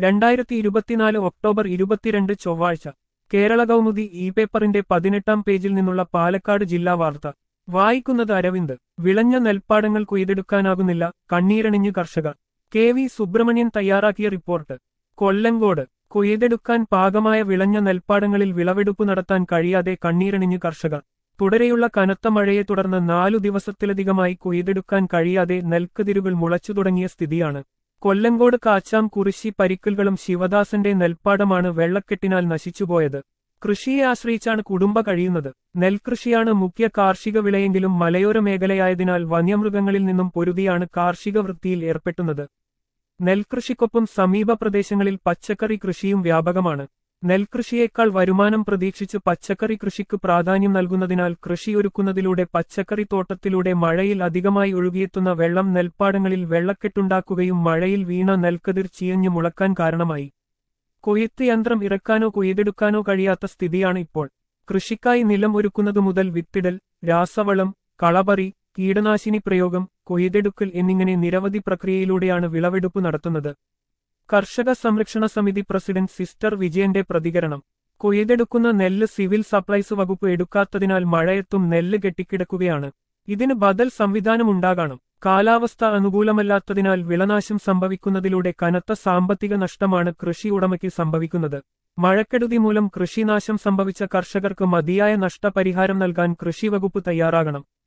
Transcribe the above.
രണ്ടായിരത്തി ഇരുപത്തിനാല് ഒക്ടോബർ ഇരുപത്തിരണ്ട് ചൊവ്വാഴ്ച കേരള കൗമുദി ഇ പേപ്പറിന്റെ പതിനെട്ടാം പേജിൽ നിന്നുള്ള പാലക്കാട് ജില്ലാ വാർത്ത വായിക്കുന്നത് അരവിന്ദ് വിളഞ്ഞ നെൽപ്പാടങ്ങൾ കൊയ്തെടുക്കാനാകുന്നില്ല കണ്ണീരണിഞ്ഞ് കർഷകർ കെ വി സുബ്രഹ്മണ്യൻ തയ്യാറാക്കിയ റിപ്പോർട്ട് കൊല്ലങ്കോട് കൊയ്തെടുക്കാൻ പാകമായ വിളഞ്ഞ നെൽപ്പാടങ്ങളിൽ വിളവെടുപ്പ് നടത്താൻ കഴിയാതെ കണ്ണീരണിഞ്ഞ് കർഷകർ തുടരെയുള്ള കനത്ത മഴയെ തുടർന്ന് നാലു ദിവസത്തിലധികമായി കൊയ്തെടുക്കാൻ കഴിയാതെ നെൽക്കതിരുകൾ മുളച്ചു തുടങ്ങിയ സ്ഥിതിയാണ് കൊല്ലങ്കോട് കാച്ചാം കുറിശി പരിക്കലുകളും ശിവദാസന്റെ നെൽപ്പാടമാണ് വെള്ളക്കെട്ടിനാൽ നശിച്ചുപോയത് കൃഷിയെ ആശ്രയിച്ചാണ് കുടുംബ കഴിയുന്നത് നെൽകൃഷിയാണ് മുഖ്യ കാർഷിക വിളയെങ്കിലും മലയോര മേഖലയായതിനാൽ വന്യമൃഗങ്ങളിൽ നിന്നും പൊരുതിയാണ് കാർഷിക വൃത്തിയിൽ ഏർപ്പെട്ടുന്നത് നെൽകൃഷിക്കൊപ്പം സമീപ പ്രദേശങ്ങളിൽ പച്ചക്കറി കൃഷിയും വ്യാപകമാണ് നെൽകൃഷിയേക്കാൾ വരുമാനം പ്രതീക്ഷിച്ച് പച്ചക്കറി കൃഷിക്ക് പ്രാധാന്യം നൽകുന്നതിനാൽ കൃഷിയൊരുക്കുന്നതിലൂടെ പച്ചക്കറി തോട്ടത്തിലൂടെ മഴയിൽ അധികമായി ഒഴുകിയെത്തുന്ന വെള്ളം നെൽപ്പാടങ്ങളിൽ വെള്ളക്കെട്ടുണ്ടാക്കുകയും മഴയിൽ വീണ നെൽക്കതിർ ചീയഞ്ഞു മുളക്കാൻ കാരണമായി കൊയ്ത്ത് യന്ത്രം ഇറക്കാനോ കൊയ്തെടുക്കാനോ കഴിയാത്ത സ്ഥിതിയാണ് ഇപ്പോൾ കൃഷിക്കായി നിലം ഒരുക്കുന്നതു മുതൽ വിത്തിടൽ രാസവളം കളപറി കീടനാശിനി പ്രയോഗം കൊയ്തെടുക്കൽ എന്നിങ്ങനെ നിരവധി പ്രക്രിയയിലൂടെയാണ് വിളവെടുപ്പ് നടത്തുന്നത് കർഷക സംരക്ഷണ സമിതി പ്രസിഡന്റ് സിസ്റ്റർ വിജയന്റെ പ്രതികരണം കൊയ്തെടുക്കുന്ന നെല്ല് സിവിൽ സപ്ലൈസ് വകുപ്പ് എടുക്കാത്തതിനാൽ മഴയത്തും നെല്ല് കെട്ടിക്കിടക്കുകയാണ് ഇതിന് ബദൽ സംവിധാനമുണ്ടാകണം കാലാവസ്ഥ അനുകൂലമല്ലാത്തതിനാൽ വിളനാശം സംഭവിക്കുന്നതിലൂടെ കനത്ത സാമ്പത്തിക നഷ്ടമാണ് കൃഷി ഉടമയ്ക്ക് സംഭവിക്കുന്നത് മഴക്കെടുതി മൂലം കൃഷിനാശം സംഭവിച്ച കർഷകർക്ക് മതിയായ നഷ്ടപരിഹാരം നൽകാൻ കൃഷിവകുപ്പ് തയ്യാറാകണം